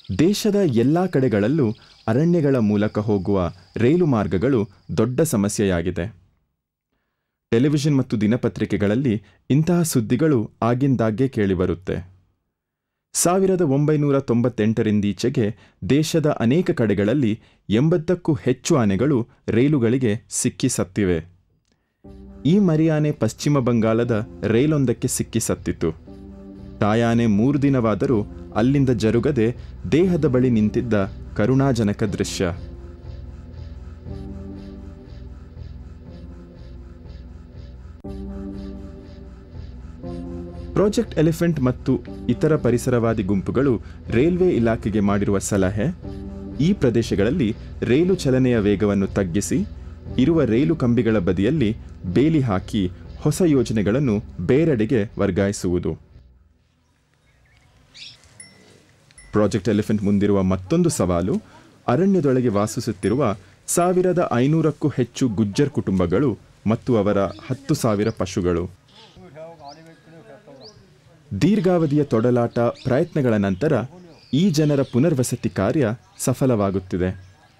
ದೇಶದ ಎಲ್ಲಾ ಕಡೆಗಳಲ್ಲೂ ಅರಣ್ಯಗಳ ಮೂಲಕ ಹೋಗುವ ರೈಲು ಮಾರ್ಗಗಳು ದೊಡ್ಡ ಸಮಸ್ಯೆಯಾಗಿದೆ ಟೆಲಿವಿಷನ್ ಮತ್ತು ದಿನಪತ್ರಿಕೆಗಳಲ್ಲಿ ಇಂತಹ ಸುದ್ದಿಗಳು ಆಗಿಂದಾಗ್ಗೆ ಕೇಳಿಬರುತ್ತೆ ಸಾವಿರದ ಒಂಬೈನೂರ ತೊಂಬತ್ತೆಂಟರಿಂದೀಚೆಗೆ ದೇಶದ ಅನೇಕ ಕಡೆಗಳಲ್ಲಿ ಎಂಬತ್ತಕ್ಕೂ ಹೆಚ್ಚು ಆನೆಗಳು ರೈಲುಗಳಿಗೆ ಸಿಕ್ಕಿ ಸತ್ತಿವೆ ಈ ಮರಿಯಾನೆ ಪಶ್ಚಿಮ ಬಂಗಾಳದ ರೈಲೊಂದಕ್ಕೆ ಸಿಕ್ಕಿ ಸತ್ತಿತು ತಾಯಾನೆ ಮೂರು ದಿನವಾದರೂ ಅಲ್ಲಿಂದ ಜರುಗದೆ ದೇಹದ ಬಳಿ ನಿಂತಿದ್ದ ಕರುಣಾಜನಕ ದೃಶ್ಯ ಪ್ರಾಜೆಕ್ಟ್ ಎಲಿಫೆಂಟ್ ಮತ್ತು ಇತರ ಪರಿಸರವಾದಿ ಗುಂಪುಗಳು ರೈಲ್ವೆ ಇಲಾಖೆಗೆ ಮಾಡಿರುವ ಸಲಹೆ ಈ ಪ್ರದೇಶಗಳಲ್ಲಿ ರೈಲು ಚಲನೆಯ ವೇಗವನ್ನು ತಗ್ಗಿಸಿ ಇರುವ ರೈಲು ಕಂಬಿಗಳ ಬದಿಯಲ್ಲಿ ಬೇಲಿ ಹಾಕಿ ಹೊಸ ಯೋಜನೆಗಳನ್ನು ಬೇರೆಡೆಗೆ ವರ್ಗಾಯಿಸುವುದು ಪ್ರಾಜೆಕ್ಟ್ ಎಲಿಫೆಂಟ್ ಮುಂದಿರುವ ಮತ್ತೊಂದು ಸವಾಲು ಅರಣ್ಯದೊಳಗೆ ವಾಸಿಸುತ್ತಿರುವ ಸಾವಿರದ ಐನೂರಕ್ಕೂ ಹೆಚ್ಚು ಗುಜ್ಜರ್ ಕುಟುಂಬಗಳು ಮತ್ತು ಅವರ ಹತ್ತು ಸಾವಿರ ಪಶುಗಳು ದೀರ್ಘಾವಧಿಯ ತೊಡಲಾಟ ಪ್ರಯತ್ನಗಳ ನಂತರ ಈ ಜನರ ಪುನರ್ವಸತಿ ಕಾರ್ಯ ಸಫಲವಾಗುತ್ತಿದೆ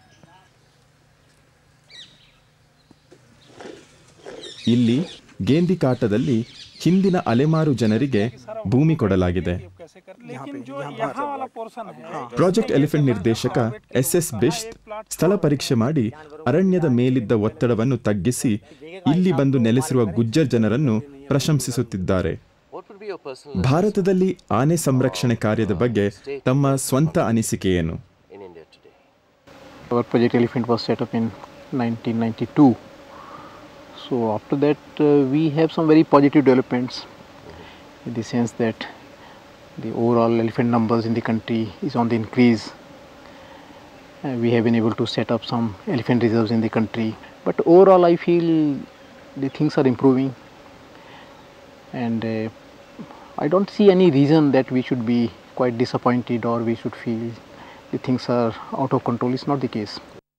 ಇಲ್ಲಿ ಗೇಂದಿಕಾಟದಲ್ಲಿ ಹಿಂದಿನ ಅಲೆಮಾರು ಜನರಿಗೆ ಭೂಮಿ ಕೊಡಲಾಗಿದೆ लेकिन जो यहाँ वाला पोर्शन है ಪ್ರಾಜೆಕ್ಟ್ ಎಲಿಫೆಂಟ್ ನಿರ್ದೇಶಕ ಎಸ್ ಎಸ್ ಬಿಶ್ತ್ ಸ್ಥಳ ಪರೀಕ್ಷೆ ಮಾಡಿ ಅರಣ್ಯದ ಮೇಲಿದ್ದ ಒತ್ತಡವನ್ನು ತಗ್ಗಿಸಿ ಇಲ್ಲಿ ಬಂದು ನೆಲೆಸಿರುವ ಗುಜ್ಜರ್ ಜನರನ್ನು ಪ್ರಶಂಸಿಸುತ್ತಿದ್ದಾರೆ What would be your personal ಭಾರತದಲ್ಲಿ ಆನೆ ಸಂರಕ್ಷಣೆ ಕಾರ್ಯದ ಬಗ್ಗೆ ತಮ್ಮ ಸ್ವಂತ ಅನಿಸಿಕೆ ಏನು in India today? Our project Elephant was set up in 1992. So after that, uh, we have some very positive developments in the sense that the overall elephant numbers in the country is on the increase. Uh, we have been able to set up some elephant reserves in the country. But overall, I feel the things are improving, and uh, I don't see any reason that we should be quite disappointed or we should feel the things are out of control. It's not the case.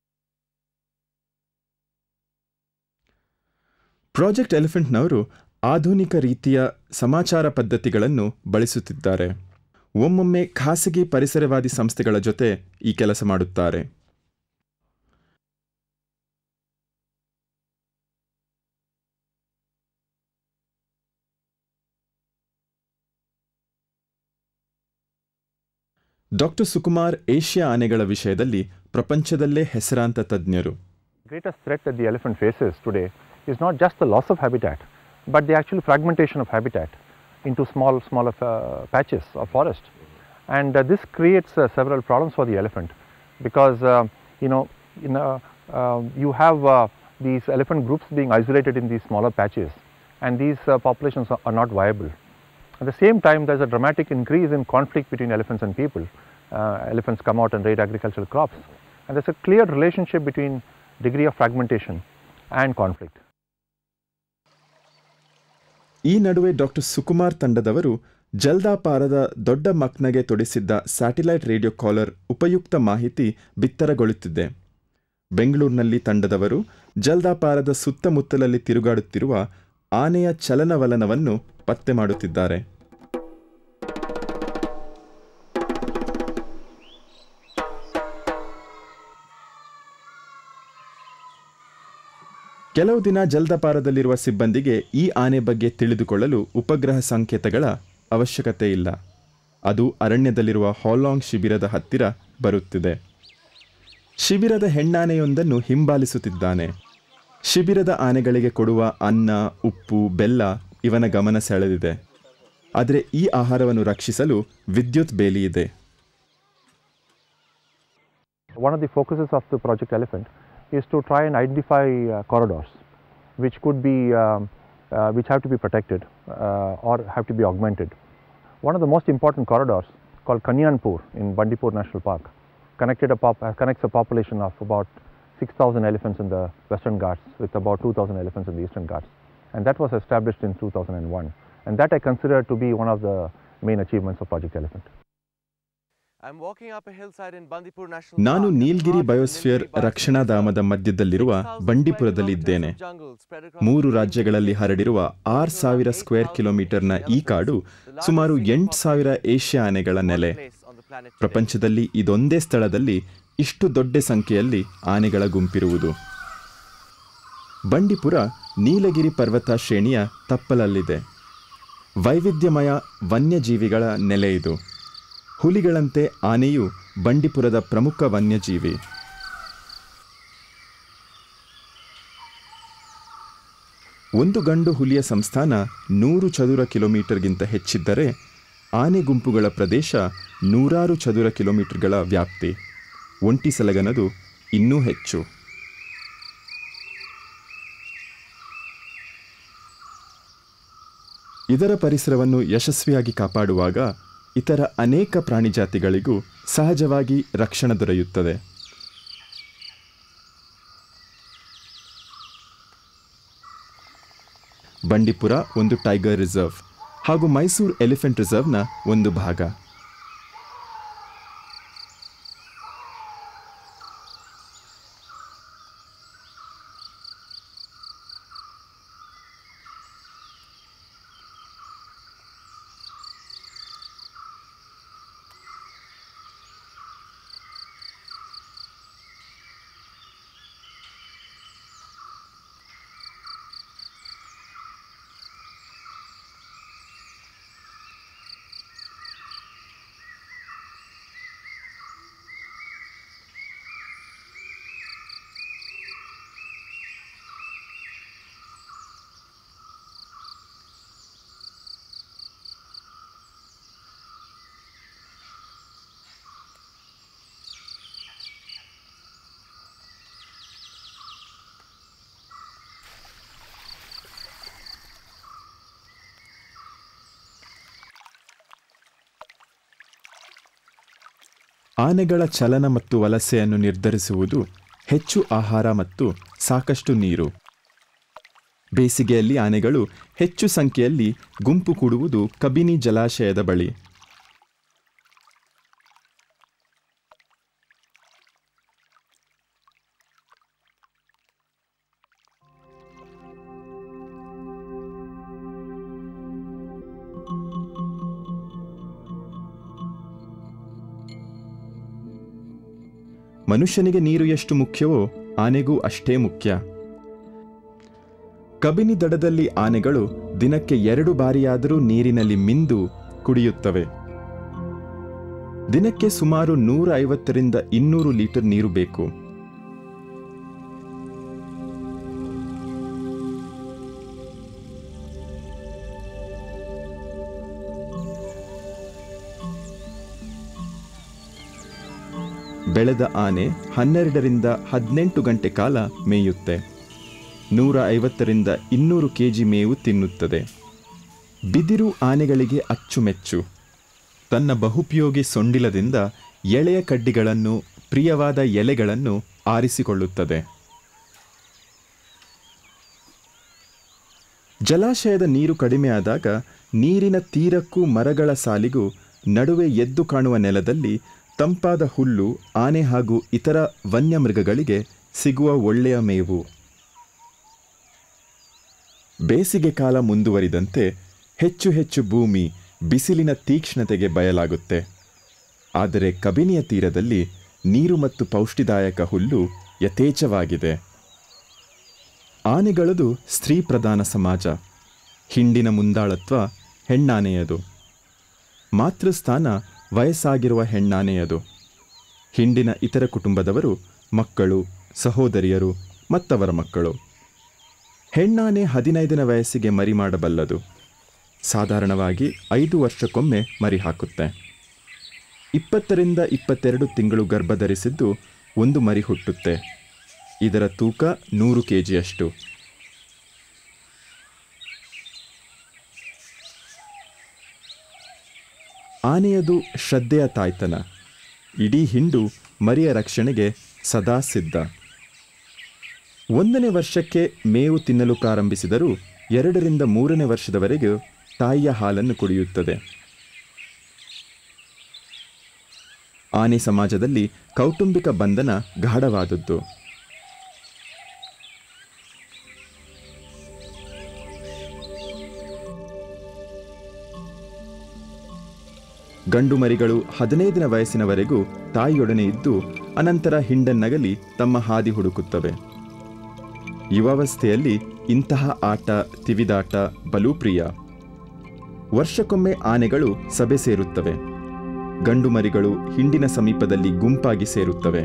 Project ಎಲಿಫೆಂಟ್ನವರು ಆಧುನಿಕ ರೀತಿಯ ಸಮಾಚಾರ ಪದ್ಧತಿಗಳನ್ನು ಬಳಸುತ್ತಿದ್ದಾರೆ ಒಮ್ಮೊಮ್ಮೆ ಖಾಸಗಿ ಪರಿಸರವಾದಿ ಸಂಸ್ಥೆಗಳ ಜೊತೆ ಈ ಕೆಲಸ ಮಾಡುತ್ತಾರೆ ಡಾಕ್ಟರ್ ಸುಕುಮಾರ್ ಏಷ್ಯಾ ಆನೆಗಳ ವಿಷಯದಲ್ಲಿ ಪ್ರಪಂಚದಲ್ಲೇ ಹೆಸರಾಂತ ತಜ್ಞರು greatest threat that the elephant faces today is not just the loss of habitat, but the actual fragmentation of habitat into small, smaller uh, patches of forest. And uh, this creates uh, several problems for the elephant because, uh, you know, in, uh, uh, you have uh, these elephant groups being isolated in these smaller patches and these uh, populations are, are not viable. At the same time, there's a dramatic increase in conflict between elephants and people. Uh, elephants come out and raid agricultural crops. And there's a clear relationship between degree of fragmentation and conflict. ಈ ನಡುವೆ doctor Sukumar ತಂಡದವರು ಜಲ್ದಾಪಾರದ ದೊಡ್ಡ ಮಕ್ನಗೆ ತೊಡಿಸಿದ್ದ satellite radio collar ಉಪಯುಕ್ತ ಮಾಹಿತಿ ಬಿತ್ತರಗೊಳ್ಳುತ್ತಿದೆ ಬೆಂಗಳೂರಿನಲ್ಲಿ ತಂಡದವರು ಜಲ್ದಾಪಾರದ ಸುತ್ತಮುತ್ತಲಲ್ಲಿ ತಿರುಗಾಡುತ್ತಿರುವ ಆನೆಯ ಚಲನವಲನವನ್ನು ಪತ್ತೆ ಮಾಡುತ್ತಿದ್ದಾರೆ ಕೆಲವು ದಿನ ಜಲ್ದಪಾರದಲ್ಲಿರುವ ಸಿಬ್ಬಂದಿಗೆ ಈ ಆನೆ ಬಗ್ಗೆ ತಿಳಿದುಕೊಳ್ಳಲು ಉಪಗ್ರಹ ಸಂಕೇತಗಳ ಅವಶ್ಯಕತೆ ಇಲ್ಲ ಅದು ಅರಣ್ಯದಲ್ಲಿರುವ ಹಾಲಾಂಗ್ ಶಿಬಿರದ ಹತ್ತಿರ ಬರುತ್ತಿದೆ ಶಿಬಿರದ ಹೆಣ್ಣಾನೆಯೊಂದನ್ನು ಹಿಂಬಾಲಿಸುತ್ತಿದ್ದಾನೆ ಶಿಬಿರದ ಆನೆಗಳಿಗೆ ಕೊಡುವ ಅನ್ನ ಉಪ್ಪು ಬೆಲ್ಲ ಇವನ ಗಮನ ಸೆಳೆದಿದೆ ಆದರೆ ಈ ಆಹಾರವನ್ನು ರಕ್ಷಿಸಲು ವಿದ್ಯುತ್ ಬೇಲಿ ಇದೆ One of the focuses of the Project Elephant is to try and identify uh, corridors which could be, um, uh, which have to be protected uh, or have to be augmented. One of the most important corridors called Kanyanpur in Bandipur National Park connected a pop- uh, connects a population of about 6,000 elephants in the Western Ghats with about 2,000 elephants in the Eastern Ghats. And that was established in 2001. And that I consider to be one of the main achievements of Project Elephant. I'm walking up a hillside in Bandipur National ನಾನು Park in the Nilgiri heart of the biosphere Nilgiri ರಕ್ಷಣಾ Biosphere ಧಾಮದ Reserve. ಮಧ್ಯದಲ್ಲಿರುವ 6,000 ಬಂಡೀಪುರದಲ್ಲಿ square ಇದ್ದೇನೆ kilometers of jungle spread across ಮೂರು the ರಾಜ್ಯಗಳಲ್ಲಿ ranges. ಹರಡಿರುವ ಆರು ಸಾವಿರ ಸ್ಕ್ವೇರ್ ಕಿಲೋಮೀಟರ್ನ ಈ ಕಾಡು ಸುಮಾರು ಎಂಟು ಸಾವಿರ ಏಷ್ಯಾ ಆನೆಗಳ ನೆಲೆ Place on the planet today. ಪ್ರಪಂಚದಲ್ಲಿ ಇದೊಂದೇ ಸ್ಥಳದಲ್ಲಿ ಇಷ್ಟು ದೊಡ್ಡ ಸಂಖ್ಯೆಯಲ್ಲಿ ಆನೆಗಳ ಗುಂಪಿರುವುದು ಬಂಡೀಪುರ ನೀಲಗಿರಿ ಪರ್ವತ ಶ್ರೇಣಿಯ ತಪ್ಪಲಲ್ಲಿದೆ ವೈವಿಧ್ಯಮಯ ವನ್ಯಜೀವಿಗಳ ನೆಲೆ ಇದು ಹುಲಿಗಳಂತೆ ಆನೆಯು ಬಂಡೀಪುರದ ಪ್ರಮುಖ ವನ್ಯಜೀವಿ ಒಂದು ಗಂಡು ಹುಲಿಯ ಸಂಸ್ಥಾನ ನೂರು ಚದುರ ಕಿಲೋಮೀಟರ್ಗಿಂತ ಹೆಚ್ಚಿದ್ದರೆ ಆನೆ ಗುಂಪುಗಳ ಪ್ರದೇಶ ನೂರಾರು ಚದುರ ಕಿಲೋಮೀಟರ್ಗಳ ವ್ಯಾಪ್ತಿ ಒಂಟಿ ಸಲಗನದು ಇನ್ನೂ ಹೆಚ್ಚು ಇದರ ಪರಿಸರವನ್ನು ಯಶಸ್ವಿಯಾಗಿ ಕಾಪಾಡುವಾಗ ಇತರ ಅನೇಕ ಪ್ರಾಣಿ ಜಾತಿಗಳಿಗೂ ಸಹಜವಾಗಿ ರಕ್ಷಣೆ ದೊರೆಯುತ್ತದೆ ಬಂಡೀಪುರ ಒಂದು ಟೈಗರ್ ರಿಸರ್ವ್ ಹಾಗೂ ಮೈಸೂರು ಎಲಿಫೆಂಟ್ ರಿಸರ್ವ್ನ ಒಂದು ಭಾಗ ಆನೆಗಳ ಚಲನ ಮತ್ತು ವಲಸೆಯನ್ನು ನಿರ್ಧರಿಸುವುದು ಹೆಚ್ಚು ಆಹಾರ ಮತ್ತು ಸಾಕಷ್ಟು ನೀರು ಬೇಸಿಗೆಯಲ್ಲಿ ಆನೆಗಳು ಹೆಚ್ಚು ಸಂಖ್ಯೆಯಲ್ಲಿ ಗುಂಪು ಕೂಡುವುದು ಕಬಿನಿ ಜಲಾಶಯದ ಬಳಿ ಮನುಷ್ಯನಿಗೆ ನೀರು ಎಷ್ಟು ಮುಖ್ಯವೋ ಆನೆಗೂ ಅಷ್ಟೇ ಮುಖ್ಯ ಕಬಿನಿ ದಡದಲ್ಲಿ ಆನೆಗಳು ದಿನಕ್ಕೆ ಎರಡು ಬಾರಿಯಾದರೂ ನೀರಿನಲ್ಲಿ ಮಿಂದು ಕುಡಿಯುತ್ತವೆ ದಿನಕ್ಕೆ ಸುಮಾರು ನೂರ ಐವತ್ತರಿಂದ ಇನ್ನೂರು ಲೀಟರ್ ನೀರು ಬೇಕು ಬೆಳೆದ ಆನೆ ಹನ್ನೆರಡರಿಂದ ಹದಿನೆಂಟು ಗಂಟೆ ಕಾಲ ಮೇಯುತ್ತೆ ನೂರ ಐವತ್ತರಿಂದ ಇನ್ನೂರು ಕೆಜಿ ಮೇವು ತಿನ್ನುತ್ತದೆ ಬಿದಿರು ಆನೆಗಳಿಗೆ ಅಚ್ಚುಮೆಚ್ಚು ತನ್ನ ಬಹುಪಯೋಗಿ ಸೊಂಡಿಲದಿಂದ ಎಳೆಯ ಕಡ್ಡಿಗಳನ್ನು ಪ್ರಿಯವಾದ ಎಲೆಗಳನ್ನು ಆರಿಸಿಕೊಳ್ಳುತ್ತದೆ ಜಲಾಶಯದ ನೀರು ಕಡಿಮೆಯಾದಾಗ ನೀರಿನ ತೀರಕ್ಕೂ ಮರಗಳ ಸಾಲಿಗೂ ನಡುವೆ ಎದ್ದು ಕಾಣುವ ನೆಲದಲ್ಲಿ ತಂಪಾದ ಹುಲ್ಲು ಆನೆ ಹಾಗೂ ಇತರ ವನ್ಯಮೃಗಗಳಿಗೆ ಸಿಗುವ ಒಳ್ಳೆಯ ಮೇವು ಬೇಸಿಗೆ ಕಾಲ ಮುಂದುವರಿದಂತೆ ಹೆಚ್ಚು ಹೆಚ್ಚು ಭೂಮಿ ಬಿಸಿಲಿನ ತೀಕ್ಷ್ಣತೆಗೆ ಬಯಲಾಗುತ್ತೆ ಆದರೆ ಕಬಿನಿಯ ತೀರದಲ್ಲಿ ನೀರು ಮತ್ತು ಪೌಷ್ಟಿದಾಯಕ ಹುಲ್ಲು ಯಥೇಚ್ಛವಾಗಿದೆ ಆನೆಗಳದು ಸ್ತ್ರೀ ಪ್ರಧಾನ ಸಮಾಜ ಹಿಂಡಿನ ಮುಂದಾಳತ್ವ ಹೆಣ್ಣಾನೆಯದು ಮಾತೃಸ್ಥಾನ ವಯಸ್ಸಾಗಿರುವ ಹೆಣ್ಣಾನೆಯದು ಹಿಂಡಿನ ಇತರ ಕುಟುಂಬದವರು ಮಕ್ಕಳು ಸಹೋದರಿಯರು ಮತ್ತವರ ಮಕ್ಕಳು ಹೆಣ್ಣಾನೆ ಹದಿನೈದನೇ ವಯಸ್ಸಿಗೆ ಮರಿ ಮಾಡಬಲ್ಲದು ಸಾಧಾರಣವಾಗಿ ಐದು ವರ್ಷಕ್ಕೊಮ್ಮೆ ಮರಿ ಹಾಕುತ್ತೆ ಇಪ್ಪತ್ತರಿಂದ ಇಪ್ಪತ್ತೆರಡು ತಿಂಗಳು ಗರ್ಭ ಧರಿಸಿದ್ದು ಒಂದು ಮರಿ ಹುಟ್ಟುತ್ತೆ ಇದರ ತೂಕ ನೂರು ಕೆ ಜಿಯಷ್ಟು ಆನೆಯದು ಶ್ರದ್ಧೆಯ ತಾಯ್ತನ ಇಡೀ ಹಿಂಡು ಮರಿಯ ರಕ್ಷಣೆಗೆ ಸದಾ ಸಿದ್ಧ ಒಂದನೇ ವರ್ಷಕ್ಕೆ ಮೇವು ತಿನ್ನಲು ಪ್ರಾರಂಭಿಸಿದರೂ ಎರಡರಿಂದ ಮೂರನೇ ವರ್ಷದವರೆಗೆ ತಾಯಿಯ ಹಾಲನ್ನು ಕುಡಿಯುತ್ತದೆ ಆನೆ ಸಮಾಜದಲ್ಲಿ ಕೌಟುಂಬಿಕ ಬಂಧನ ಗಾಢವಾದದ್ದು ಗಂಡು ಮರಿಗಳು ಹದಿನೈದನೇ ವಯಸ್ಸಿನವರೆಗೂ ತಾಯಿಯೊಡನೆ ಇದ್ದು ಅನಂತರ ಹಿಂಡನ್ನಗಲಿ ತಮ್ಮ ಹಾದಿ ಹುಡುಕುತ್ತವೆ ಯುವಾವಸ್ಥೆಯಲ್ಲಿ ಇಂತಹ ಆಟ ತಿವಿದಾಟ ಬಲು ಪ್ರಿಯ ವರ್ಷಕ್ಕೊಮ್ಮೆ ಆನೆಗಳು ಸಭೆ ಸೇರುತ್ತವೆ ಗಂಡು ಮರಿಗಳು ಹಿಂಡಿನ ಸಮೀಪದಲ್ಲಿ ಗುಂಪಾಗಿ ಸೇರುತ್ತವೆ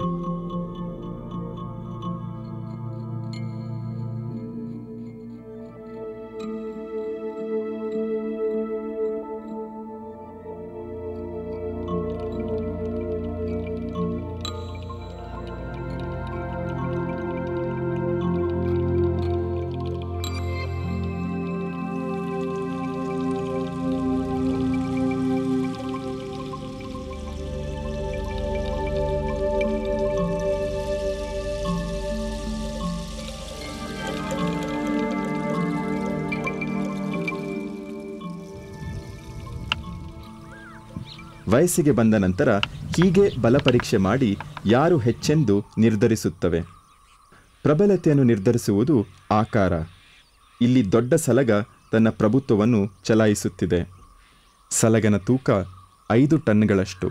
ವಯಸ್ಸಿಗೆ ಬಂದ ನಂತರ ಹೀಗೆ ಬಲಪರೀಕ್ಷೆ ಮಾಡಿ ಯಾರು ಹೆಚ್ಚೆಂದು ನಿರ್ಧರಿಸುತ್ತವೆ ಪ್ರಬಲತೆಯನ್ನು ನಿರ್ಧರಿಸುವುದು ಆಕಾರ ಇಲ್ಲಿ ದೊಡ್ಡ ಸಲಗ ತನ್ನ ಪ್ರಭುತ್ವವನ್ನು ಚಲಾಯಿಸುತ್ತಿದೆ ಸಲಗನ ತೂಕ ಐದು ಟನ್ಗಳಷ್ಟು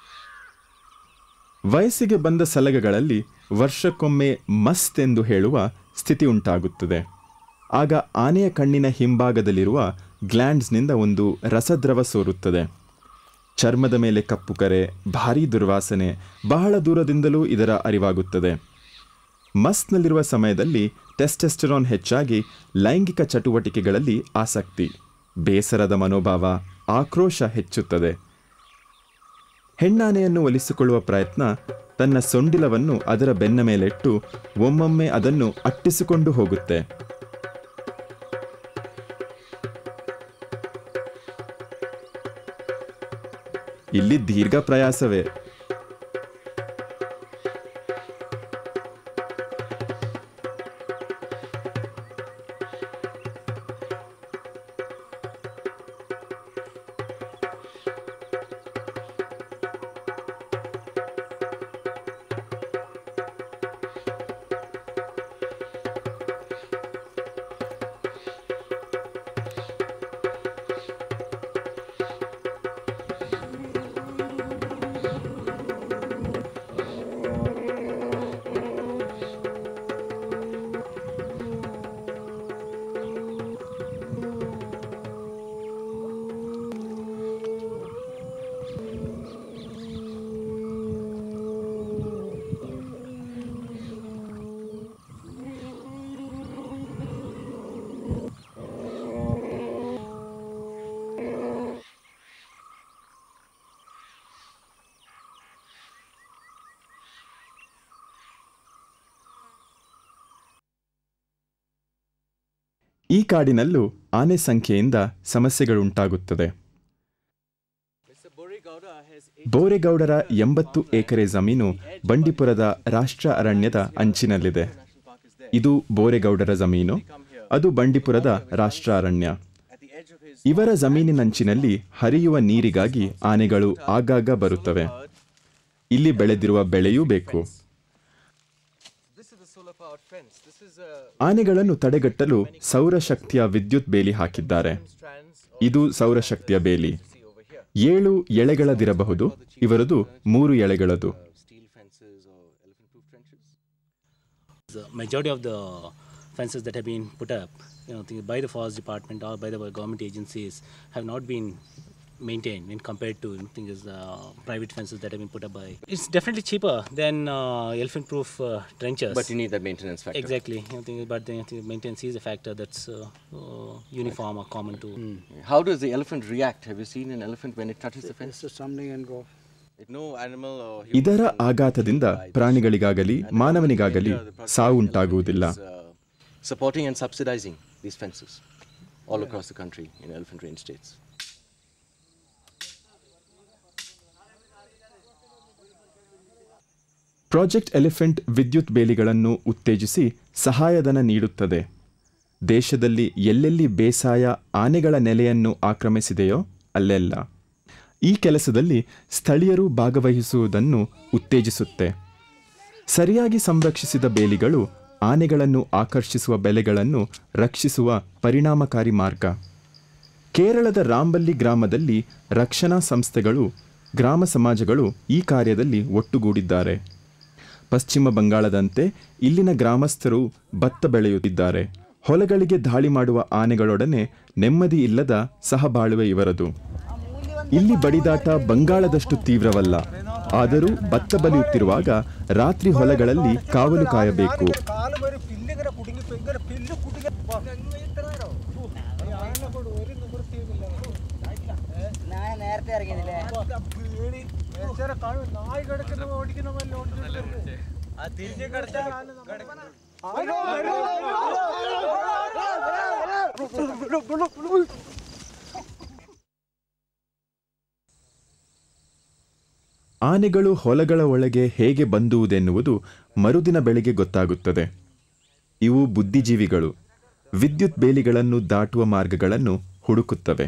ವಯಸ್ಸಿಗೆ ಬಂದ ಸಲಗಗಳಲ್ಲಿ ವರ್ಷಕ್ಕೊಮ್ಮೆ ಮಸ್ತ್ ಎಂದು ಹೇಳುವ ಸ್ಥಿತಿ ಉಂಟಾಗುತ್ತದೆ ಆಗ ಆನೆಯ ಕಣ್ಣಿನ ಹಿಂಭಾಗದಲ್ಲಿರುವ ಗ್ಲ್ಯಾಂಡ್ಸ್ನಿಂದ ಒಂದು ರಸದ್ರವ ಸೋರುತ್ತದೆ ಚರ್ಮದ ಮೇಲೆ ಕಪ್ಪು ಕರೆ ಭಾರೀ ದುರ್ವಾಸನೆ ಬಹಳ ದೂರದಿಂದಲೂ ಇದರ ಅರಿವಾಗುತ್ತದೆ ಮಸ್ನಲ್ಲಿರುವ ಸಮಯದಲ್ಲಿ ಟೆಸ್ಟೆಸ್ಟೆರಾನ್ ಹೆಚ್ಚಾಗಿ ಲೈಂಗಿಕ ಚಟುವಟಿಕೆಗಳಲ್ಲಿ ಆಸಕ್ತಿ ಬೇಸರದ ಮನೋಭಾವ ಆಕ್ರೋಶ ಹೆಚ್ಚುತ್ತದೆ ಹೆಣ್ಣಾನೆಯನ್ನು ಒಲಿಸಿಕೊಳ್ಳುವ ಪ್ರಯತ್ನ ತನ್ನ ಸೊಂಡಿಲವನ್ನು ಅದರ ಬೆನ್ನ ಮೇಲಿಟ್ಟು ಒಮ್ಮೊಮ್ಮೆ ಅದನ್ನು ಅಟ್ಟಿಸಿಕೊಂಡು ಹೋಗುತ್ತೆ ಇಲ್ಲಿ ದೀರ್ಘ ಪ್ರಯಾಸವೇ ಈ ಕಾಡಿನಲ್ಲೂ ಆನೆ ಸಂಖ್ಯೆಯಿಂದ ಸಮಸ್ಯೆಗಳುಂಟಾಗುತ್ತದೆ Mr. Borigauda has ಬೋರೆಗೌಡರ ಎಂಬತ್ತು ಎಕರೆ ಜಮೀನು ಬಂಡೀಪುರದ ರಾಷ್ಟ್ರ ಅರಣ್ಯದ ಅಂಚಿನಲ್ಲಿದೆ ಇದು ಬೋರೆಗೌಡರ ಜಮೀನು ಅದು ಬಂಡೀಪುರದ ರಾಷ್ಟ್ರ ಅರಣ್ಯ at the edge of his ಇವರ ಜಮೀನಿನಂಚಿನಲ್ಲಿ ಹರಿಯುವ ನೀರಿಗಾಗಿ ಆನೆಗಳು ಆಗಾಗ ಬರುತ್ತವೆ ಇಲ್ಲಿ ಬೆಳೆದಿರುವ ಬೆಳೆಯೂ ಬೇಕು This is the solar powered fence. This is a ಆನೆಗಳನ್ನು ತಡೆಗಟ್ಟಲು ಸೌರಶಕ್ತಿಯ ವಿದ್ಯುತ್ ಬೇಲಿ ಹಾಕಿದ್ದಾರೆ strands ಇದು ಸೌರಶಕ್ತಿಯ ಬೇಲಿ see over here. ಏಳು ಎಳೆಗಳದಿರಬಹುದು ಇವರದು ಮೂರು ಎಳೆಗಳದು Steel fences or elephant proof trenches. The majority of the fences that have been put up, you know, think by the forest department or by the government agencies have not been maintained in compared to I think is uh, private fences that have been put up by. It's definitely cheaper than uh, elephant-proof uh, trenches. But you need that maintenance factor. exactly, you know, think, but the, the maintenance is a factor that's uh, uh, uniform or common to. How does the elephant react? Have you seen an elephant when it touches the fence? It's something and go. It no animal or ಇದರ human can ಆಘಾತದಿಂದ die. ಪ್ರಾಣಿಗಳಿಗಾಗಲಿ And the ಮಾನವನಿಗಾಗಲಿ government in India, the ಸಾವು Department of ಉಂಟಾಗುವುದಿಲ್ಲ Elephant is, uh, supporting and subsidizing these fences all across the country in elephant range states. Project elephant ವಿದ್ಯುತ್ ಬೇಲಿಗಳನ್ನು ಉತ್ತೇಜಿಸಿ ಸಹಾಯಧನ ನೀಡುತ್ತದೆ ದೇಶದಲ್ಲಿ ಎಲ್ಲೆಲ್ಲಿ ಬೇಸಾಯ ಆನೆಗಳ ನೆಲೆಯನ್ನು ಆಕ್ರಮಿಸಿದೆಯೋ ಅಲ್ಲೆಲ್ಲ ಈ ಕೆಲಸದಲ್ಲಿ ಸ್ಥಳೀಯರು ಭಾಗವಹಿಸುವುದನ್ನು ಉತ್ತೇಜಿಸುತ್ತೆ ಸರಿಯಾಗಿ ಸಂರಕ್ಷಿಸಿದ ಬೇಲಿಗಳು ಆನೆಗಳನ್ನು ಆಕರ್ಷಿಸುವ ಬೆಲೆಗಳನ್ನು ರಕ್ಷಿಸುವ ಪರಿಣಾಮಕಾರಿ ಮಾರ್ಗ ಕೇರಳದ ರಾಂಬಲ್ಲಿ ಗ್ರಾಮದಲ್ಲಿ ರಕ್ಷಣಾ ಸಂಸ್ಥೆಗಳು ಗ್ರಾಮ ಸಮಾಜಗಳು ಈ ಕಾರ್ಯದಲ್ಲಿ ಒಟ್ಟುಗೂಡಿದ್ದಾರೆ ಪಶ್ಚಿಮ ಬಂಗಾಳದಂತೆ ಇಲ್ಲಿನ ಗ್ರಾಮಸ್ಥರು ಭತ್ತ ಬೆಳೆಯುತ್ತಿದ್ದಾರೆ ಹೊಲಗಳಿಗೆ ದಾಳಿ ಮಾಡುವ ಆನೆಗಳೊಡನೆ ನೆಮ್ಮದಿ ಇಲ್ಲದ ಸಹಬಾಳುವೆ ಇವರದು ಇಲ್ಲಿ ಬಡಿದಾಟ ಬಂಗಾಳದಷ್ಟು ತೀವ್ರವಲ್ಲ ಆದರೂ ಭತ್ತ ಬಲಿಯುತ್ತಿರುವಾಗ ರಾತ್ರಿ ಹೊಲಗಳಲ್ಲಿ ಕಾವಲು ಕಾಯಬೇಕು കാല് വരെ പില്ലിങ്ങനെ കുടുങ്ങി ഇങ്ങനെ പില്ല് കുടുങ്ങി ഒരു നിവൃത്തിയുമില്ല ഞാൻ നേരത്തെ ഇറങ്ങിയതില്ലേ പേടി ഏച്ചാരെ കാണും നായ് കിടക്കുന്ന ഓടിക്കുന്ന പോലെ ഓടിച്ചിട്ട് തിരിഞ്ഞു കിടച്ചാൽ ಆನೆಗಳು ಹೊಲಗಳ ಒಳಗೆ ಹೇಗೆ ಬಂದುವುದೆನ್ನುವುದು ಮರುದಿನ ಬೆಳಿಗ್ಗೆ ಗೊತ್ತಾಗುತ್ತದೆ ಇವು ಬುದ್ಧಿಜೀವಿಗಳು ವಿದ್ಯುತ್ ಬೇಲಿಗಳನ್ನು ದಾಟುವ ಮಾರ್ಗಗಳನ್ನು ಹುಡುಕುತ್ತವೆ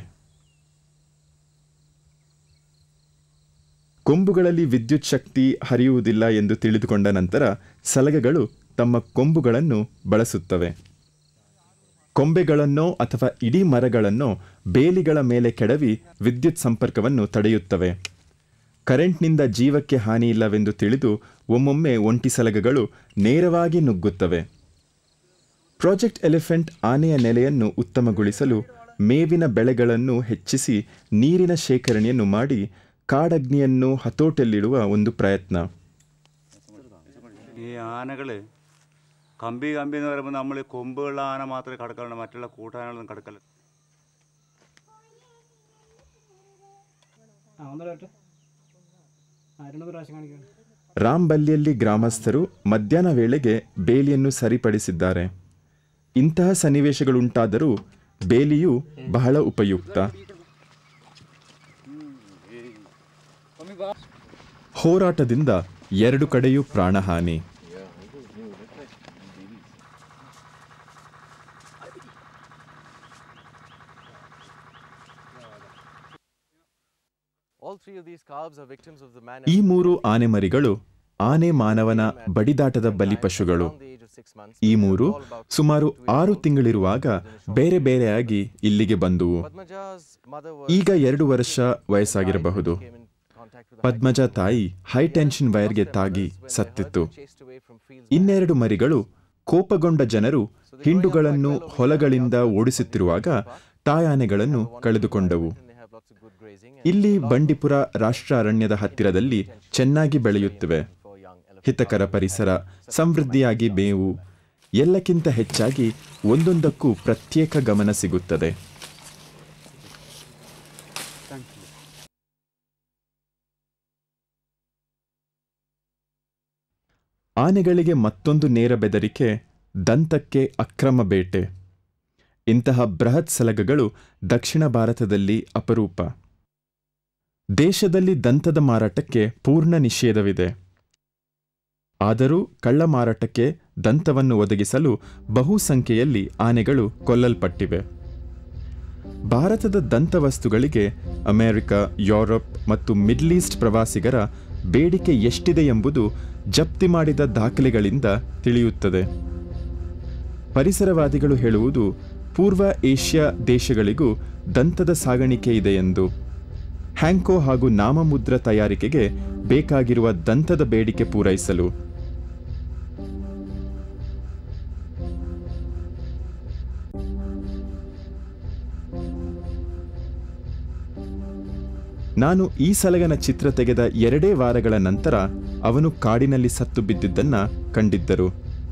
ಕೊಂಬುಗಳಲ್ಲಿ ವಿದ್ಯುತ್ ಶಕ್ತಿ ಹರಿಯುವುದಿಲ್ಲ ಎಂದು ತಿಳಿದುಕೊಂಡ ನಂತರ ಸಲಗಗಳು ತಮ್ಮ ಕೊಂಬುಗಳನ್ನು ಬಳಸುತ್ತವೆ ಕೊಂಬೆಗಳನ್ನೋ ಅಥವಾ ಇಡೀ ಮರಗಳನ್ನೋ ಬೇಲಿಗಳ ಮೇಲೆ ಕೆಡವಿ ವಿದ್ಯುತ್ ಸಂಪರ್ಕವನ್ನು ತಡೆಯುತ್ತವೆ ಕರೆಂಟ್ನಿಂದ ಜೀವಕ್ಕೆ ಹಾನಿಯಿಲ್ಲವೆಂದು ತಿಳಿದು ಒಮ್ಮೊಮ್ಮೆ ಒಂಟಿ ಸಲಗಗಳು ನೇರವಾಗಿ ನುಗ್ಗುತ್ತವೆ ಪ್ರಾಜೆಕ್ಟ್ ಎಲಿಫೆಂಟ್ ಆನೆಯ ನೆಲೆಯನ್ನು ಉತ್ತಮಗೊಳಿಸಲು ಮೇವಿನ ಬೆಳೆಗಳನ್ನು ಹೆಚ್ಚಿಸಿ ನೀರಿನ ಶೇಖರಣೆಯನ್ನು ಮಾಡಿ ಕಾಡಗ್ನಿಯನ್ನು ಹತೋಟಲ್ಲಿಡುವ ಒಂದು ಪ್ರಯತ್ನ ഈ ആനകൾ കമ്പി കമ്പി എന്ന് പറയുമ്പോൾ നമ്മൾ കൊമ്പുള്ള ആന മാത്രമേ കടക്കാറുള്ളൂ മറ്റുള്ള കൂട്ടാനകളൊന്നും കടക്കല്ല ರಾಂಬಲ್ಲಿಯಲ್ಲಿ ಗ್ರಾಮಸ್ಥರು ಮಧ್ಯಾಹ್ನ ವೇಳೆಗೆ ಬೇಲಿಯನ್ನು ಸರಿಪಡಿಸಿದ್ದಾರೆ ಇಂತಹ ಸನ್ನಿವೇಶಗಳುಂಟಾದರೂ ಬೇಲಿಯು ಬಹಳ ಉಪಯುಕ್ತ ಹೋರಾಟದಿಂದ ಎರಡು ಕಡೆಯೂ ಪ್ರಾಣಹಾನಿ All three of these calves are victims of the man. ಈ ಮೂರು ಆನೆ ಮರಿಗಳು ಆನೆ ಮಾನವನ ಬಡಿದಾಟದ ಬಲಿಪಶುಗಳು Around the age of six months, ಈ ಮೂರು ಸುಮಾರು ಆರು ತಿಂಗಳಿರುವಾಗ ಬೇರೆ ಬೇರೆಯಾಗಿ ಇಲ್ಲಿಗೆ ಬಂದುವು Padmaja's mother was ಈಗ ಎರಡು ವರ್ಷ ವಯಸ್ಸಾಗಿರಬಹುದು came in contact with Padmaja ತಾಯಿ ಹೈ ಟೆನ್ಷನ್ ವೈರ್ಗೆ ತಾಗಿ ಸತ್ತಿತ್ತು chased away from fields ಇನ್ನೆರಡು ಮರಿಗಳು ಕೋಪಗೊಂಡ ಜನರು ಹಿಂಡುಗಳನ್ನು ಹೊಲಗಳಿಂದ ಓಡಿಸುತ್ತಿರುವಾಗ ತಾಯಾನೆಗಳನ್ನು ಕಳೆದುಕೊಂಡವು and they have lots of good grazing ಇಲ್ಲಿ ಬಂಡೀಪುರ ರಾಷ್ಟ್ರ ಅರಣ್ಯದ ಹತ್ತಿರದಲ್ಲಿ ಚೆನ್ನಾಗಿ ಬೆಳೆಯುತ್ತಿವೆ for young elephants. ಹಿತಕರ ಪರಿಸರ ಸಮೃದ್ಧಿಯಾಗಿ ಮೇವು ಎಲ್ಲಕ್ಕಿಂತ ಹೆಚ್ಚಾಗಿ ಒಂದೊಂದಕ್ಕೂ ಪ್ರತ್ಯೇಕ ಗಮನ ಸಿಗುತ್ತದೆ ಆನೆಗಳಿಗೆ ಮತ್ತೊಂದು ನೇರ ಬೆದರಿಕೆ ದಂತಕ್ಕೆ ಅಕ್ರಮ ಬೇಟೆ ಇಂತಹ ಬೃಹತ್ ಸಲಗಗಳು ದಕ್ಷಿಣ ಭಾರತದಲ್ಲಿ ಅಪರೂಪ ದೇಶದಲ್ಲಿ ದಂತದ ಮಾರಾಟಕ್ಕೆ ಪೂರ್ಣ ನಿಷೇಧವಿದೆ ಆದರೂ ಕಳ್ಳ ಮಾರಾಟಕ್ಕೆ ದಂತವನ್ನು ಒದಗಿಸಲು ಬಹು ಸಂಖ್ಯೆಯಲ್ಲಿ ಆನೆಗಳು ಕೊಲ್ಲಲ್ಪಟ್ಟಿವೆ ಭಾರತದ ದಂತವಸ್ತುಗಳಿಗೆ ಅಮೆರಿಕ ಯುರೋಪ್ ಮತ್ತು ಮಿಡ್ಲ್ ಈಸ್ಟ್ ಪ್ರವಾಸಿಗರ ಬೇಡಿಕೆ ಎಷ್ಟಿದೆ ಎಂಬುದು ಜಪ್ತಿ ಮಾಡಿದ ದಾಖಲೆಗಳಿಂದ ತಿಳಿಯುತ್ತದೆ ಪರಿಸರವಾದಿಗಳು ಹೇಳುವುದು ಪೂರ್ವ ಏಷ್ಯಾ ದೇಶಗಳಿಗೂ ದಂತದ ಸಾಗಾಣಿಕೆ ಇದೆ ಎಂದು ಹ್ಯಾಂಕೋ ಹಾಗೂ ನಾಮಮುದ್ರ ತಯಾರಿಕೆಗೆ ಬೇಕಾಗಿರುವ ದಂತದ ಬೇಡಿಕೆ ಪೂರೈಸಲು ನಾನು ಈ ಸಲಗನ ಚಿತ್ರ ತೆಗೆದ ಎರಡೇ ವಾರಗಳ ನಂತರ ಅವನು ಕಾಡಿನಲ್ಲಿ ಸತ್ತು ಬಿದ್ದಿದ್ದನ್ನ ಕಂಡಿದ್ದರು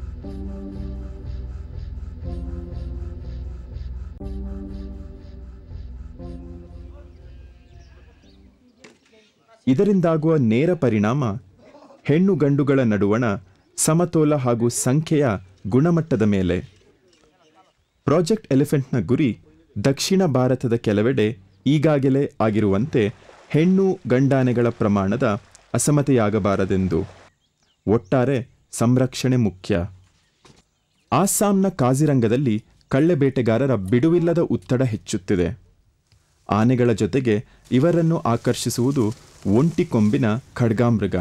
ಇದರಿಂದಾಗುವ ನೇರ ಪರಿಣಾಮ ಹೆಣ್ಣು ಗಂಡುಗಳ ನಡುವಣ ಸಮತೋಲ ಹಾಗೂ ಸಂಖ್ಯೆಯ ಗುಣಮಟ್ಟದ ಮೇಲೆ ಪ್ರಾಜೆಕ್ಟ್ ಎಲಿಫೆಂಟ್ನ ಗುರಿ ದಕ್ಷಿಣ ಭಾರತದ ಕೆಲವೆಡೆ ಈಗಾಗಲೇ ಆಗಿರುವಂತೆ ಹೆಣ್ಣು ಗಂಡಾನೆಗಳ ಪ್ರಮಾಣದ ಅಸಮತೆಯಾಗಬಾರದೆಂದು ಒಟ್ಟಾರೆ ಸಂರಕ್ಷಣೆ ಮುಖ್ಯ ಆಸ್ಸಾಂನ ಕಾಜಿರಂಗದಲ್ಲಿ ಕಳ್ಳೆ ಬೇಟೆಗಾರರ ಬಿಡುವಿಲ್ಲದ ಒತ್ತಡ ಹೆಚ್ಚುತ್ತಿದೆ ಆನೆಗಳ ಜೊತೆಗೆ ಇವರನ್ನು ಆಕರ್ಷಿಸುವುದು ಒಂಟಿ ಕೊಂಬಿನ ಖಡ್ಗಾಮೃಗ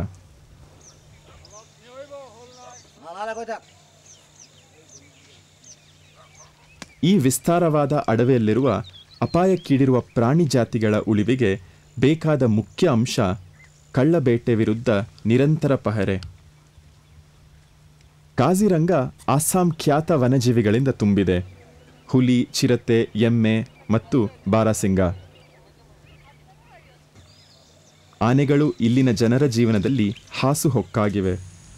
ಈ ವಿಸ್ತಾರವಾದ ಅಡವಿಯಲ್ಲಿರುವ ಅಪಾಯಕ್ಕೀಡಿರುವ ಪ್ರಾಣಿ ಜಾತಿಗಳ ಉಳಿವಿಗೆ ಬೇಕಾದ ಮುಖ್ಯ ಅಂಶ ಕಳ್ಳಬೇಟೆ ವಿರುದ್ಧ ನಿರಂತರ ಪಹರೆ ಕಾಜಿರಂಗ ಅಸ್ಸಾಂ ಖ್ಯಾತ ವನಜೀವಿಗಳಿಂದ ತುಂಬಿದೆ ಹುಲಿ ಚಿರತೆ ಎಮ್ಮೆ ಮತ್ತು ಬಾರಾಸಿಂಗ ಆನೆಗಳು ಇಲ್ಲಿನ ಜನರ ಜೀವನದಲ್ಲಿ ಹಾಸುಹೊಕ್ಕಾಗಿವೆ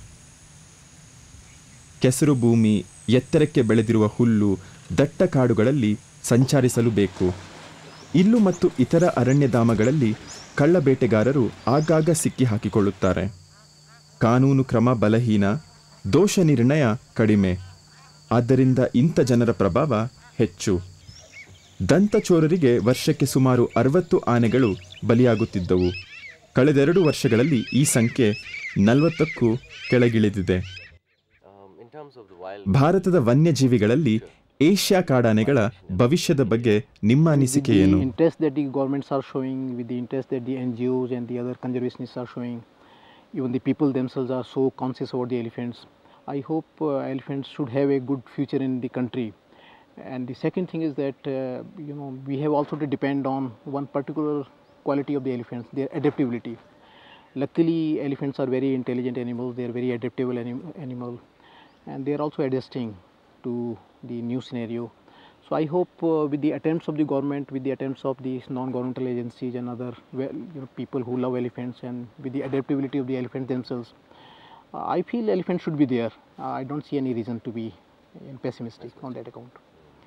ಕೆಸರು ಭೂಮಿ ಎತ್ತರಕ್ಕೆ ಬೆಳೆದಿರುವ ಹುಲ್ಲು ದಟ್ಟ ಕಾಡುಗಳಲ್ಲಿ ಸಂಚರಿಸಲು ಬೇಕು ಇಲ್ಲು ಮತ್ತು ಇತರ ಅರಣ್ಯಧಾಮಗಳಲ್ಲಿ ಕಳ್ಳಬೇಟೆಗಾರರು ಆಗಾಗ ಸಿಕ್ಕಿ ಹಾಕಿಕೊಳ್ಳುತ್ತಾರೆ ಕಾನೂನು ಕ್ರಮ ಬಲಹೀನ ದೋಷ ನಿರ್ಣಯ ಕಡಿಮೆ ಆದ್ದರಿಂದ ಇಂಥ ಜನರ ಪ್ರಭಾವ ಹೆಚ್ಚು ದಂತಚೋರರಿಗೆ ವರ್ಷಕ್ಕೆ ಸುಮಾರು ಅರವತ್ತು ಆನೆಗಳು ಬಲಿಯಾಗುತ್ತಿದ್ದವು ಕಳೆದೆರಡು ವರ್ಷಗಳಲ್ಲಿ ಈ ಸಂಖ್ಯೆ ನಲವತ್ತಕ್ಕೂ ಕೆಳಗಿಳಿದಿದೆ Um, in terms of the wild ಭಾರತದ ವನ್ಯಜೀವಿಗಳಲ್ಲಿ ಏಷ್ಯಾ ಕಾಡಾನೆಗಳ ಭವಿಷ್ಯದ ಬಗ್ಗೆ ನಿಮ್ಮ ಅನಿಸಿಕೆ ಏನು the interest that the governments are showing, with the interest that the NGOs and the other conservationists are showing, even the people themselves are so conscious about the elephants. I hope uh, elephants should have a good future in the country. And the second thing is that uh, you know we have also to depend on one particular quality of the elephants, their adaptability. Luckily, elephants are very intelligent animals. They are very adaptable anim- animal, and they are also adjusting to the new scenario. So I hope uh, with the attempts of the government, with the attempts of these non-governmental agencies and other well, you know, people who love elephants, and with the adaptability of the elephants themselves, uh, I feel elephants should be there. Uh, I don't see any reason to be uh, pessimistic on that account.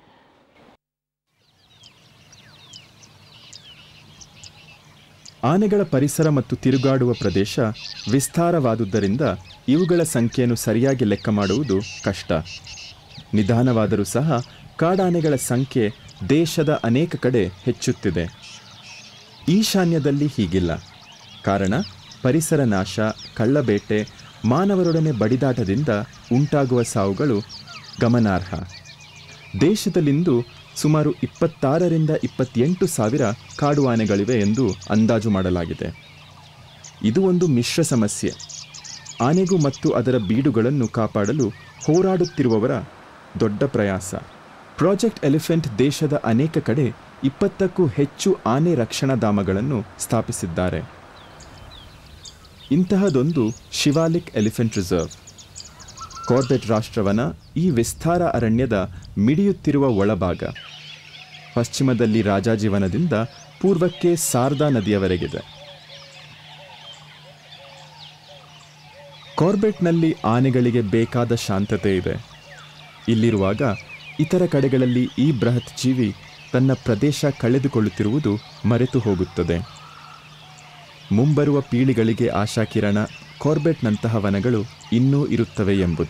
ಆನೆಗಳ ಪರಿಸರ ಮತ್ತು ತಿರುಗಾಡುವ ಪ್ರದೇಶ ವಿಸ್ತಾರವಾದುದರಿಂದ ಇವುಗಳ ಸಂಖ್ಯೆಯನ್ನು ಸರಿಯಾಗಿ ಲೆಕ್ಕ ಮಾಡುವುದು ಕಷ್ಟ ನಿಧಾನವಾದರೂ ಸಹ ಕಾಡಾನೆಗಳ ಸಂಖ್ಯೆ ದೇಶದ ಅನೇಕ ಕಡೆ ಹೆಚ್ಚುತ್ತಿದೆ ಈಶಾನ್ಯದಲ್ಲಿ ಹೀಗಿಲ್ಲ ಕಾರಣ ಪರಿಸರ ನಾಶ ಕಳ್ಳಬೇಟೆ ಮಾನವರೊಡನೆ ಬಡಿದಾಟದಿಂದ ಉಂಟಾಗುವ ಸಾವುಗಳು ಗಮನಾರ್ಹ ದೇಶದಲ್ಲಿಂದು ಸುಮಾರು ಇಪ್ಪತ್ತಾರರಿಂದ ಇಪ್ಪತ್ತೆಂಟು ಸಾವಿರ ಕಾಡು ಆನೆಗಳಿವೆ ಎಂದು ಅಂದಾಜು ಮಾಡಲಾಗಿದೆ ಇದು ಒಂದು ಮಿಶ್ರ ಸಮಸ್ಯೆ ಆನೆಗೂ ಮತ್ತು ಅದರ ಬೀಡುಗಳನ್ನು ಕಾಪಾಡಲು ಹೋರಾಡುತ್ತಿರುವವರ ದೊಡ್ಡ ಪ್ರಯಾಸ ಪ್ರಾಜೆಕ್ಟ್ ಎಲಿಫೆಂಟ್ ದೇಶದ ಅನೇಕ ಕಡೆ ಇಪ್ಪತ್ತಕ್ಕೂ ಹೆಚ್ಚು ಆನೆ ರಕ್ಷಣಾ ಧಾಮಗಳನ್ನು ಸ್ಥಾಪಿಸಿದ್ದಾರೆ ಇಂತಹದೊಂದು ಶಿವಾಲಿಕ್ ಎಲಿಫೆಂಟ್ ರಿಸರ್ವ್ ಕಾರ್ಬೆಟ್ ರಾಷ್ಟ್ರವನ ಈ ವಿಸ್ತಾರ ಅರಣ್ಯದ ಮಿಡಿಯುತ್ತಿರುವ ಒಳಭಾಗ ಪಶ್ಚಿಮದಲ್ಲಿ ರಾಜಾಜೀವನದಿಂದ ಪೂರ್ವಕ್ಕೆ ಸಾರ್ದಾ ನದಿಯವರೆಗಿದೆ ಕಾರ್ಬೆಟ್ನಲ್ಲಿ ಆನೆಗಳಿಗೆ ಬೇಕಾದ ಶಾಂತತೆ ಇದೆ ಇಲ್ಲಿರುವಾಗ ಇತರ ಕಡೆಗಳಲ್ಲಿ ಈ ಬೃಹತ್ ಜೀವಿ ತನ್ನ ಪ್ರದೇಶ ಕಳೆದುಕೊಳ್ಳುತ್ತಿರುವುದು ಮರೆತು ಹೋಗುತ್ತದೆ ಮುಂಬರುವ ಪೀಳಿಗಳಿಗೆ ಆಶಾಕಿರಣ ಕಾರ್ಬೆಟ್ನಂತಹ ವನಗಳು ಇನ್ನೂ ಇರುತ್ತವೆ ಎಂಬುದು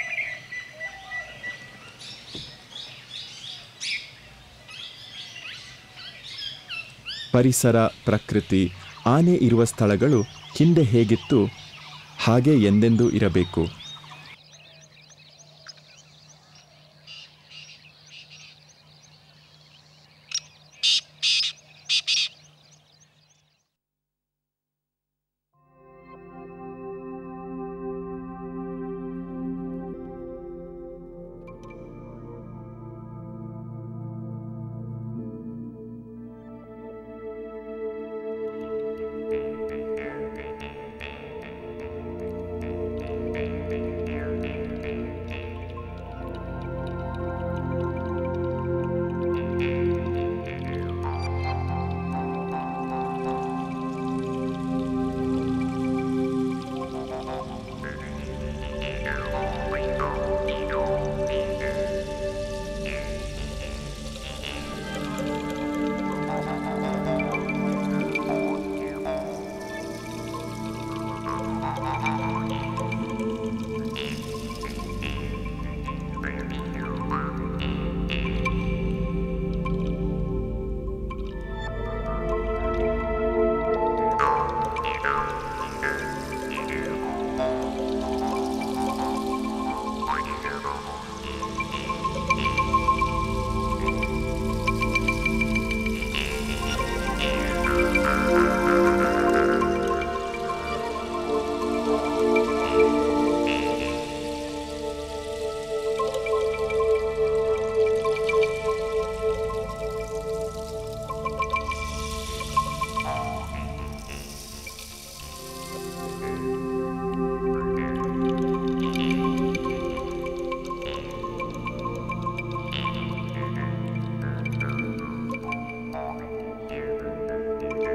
ಪರಿಸರ ಪ್ರಕೃತಿ ಆನೆ ಇರುವ ಸ್ಥಳಗಳು ಹಿಂದೆ ಹೇಗಿತ್ತು ಹಾಗೆ ಎಂದೆಂದೂ ಇರಬೇಕು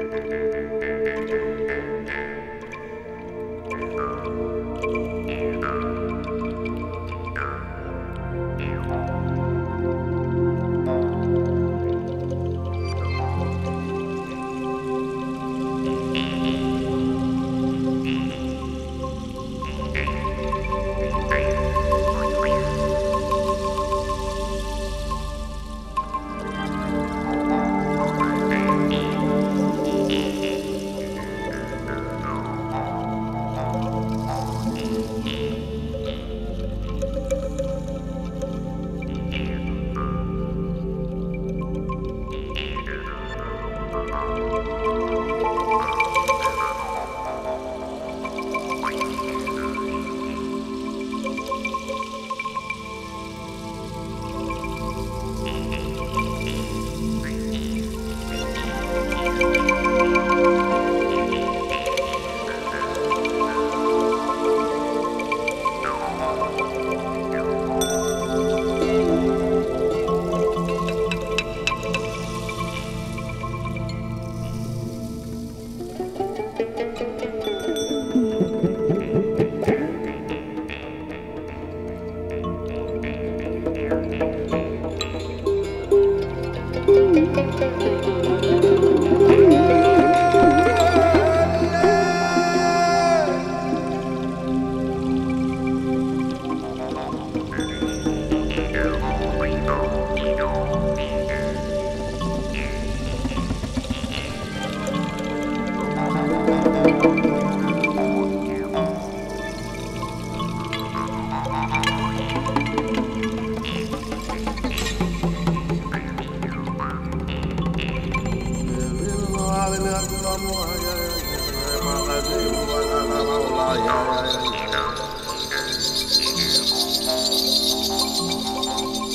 Yeah.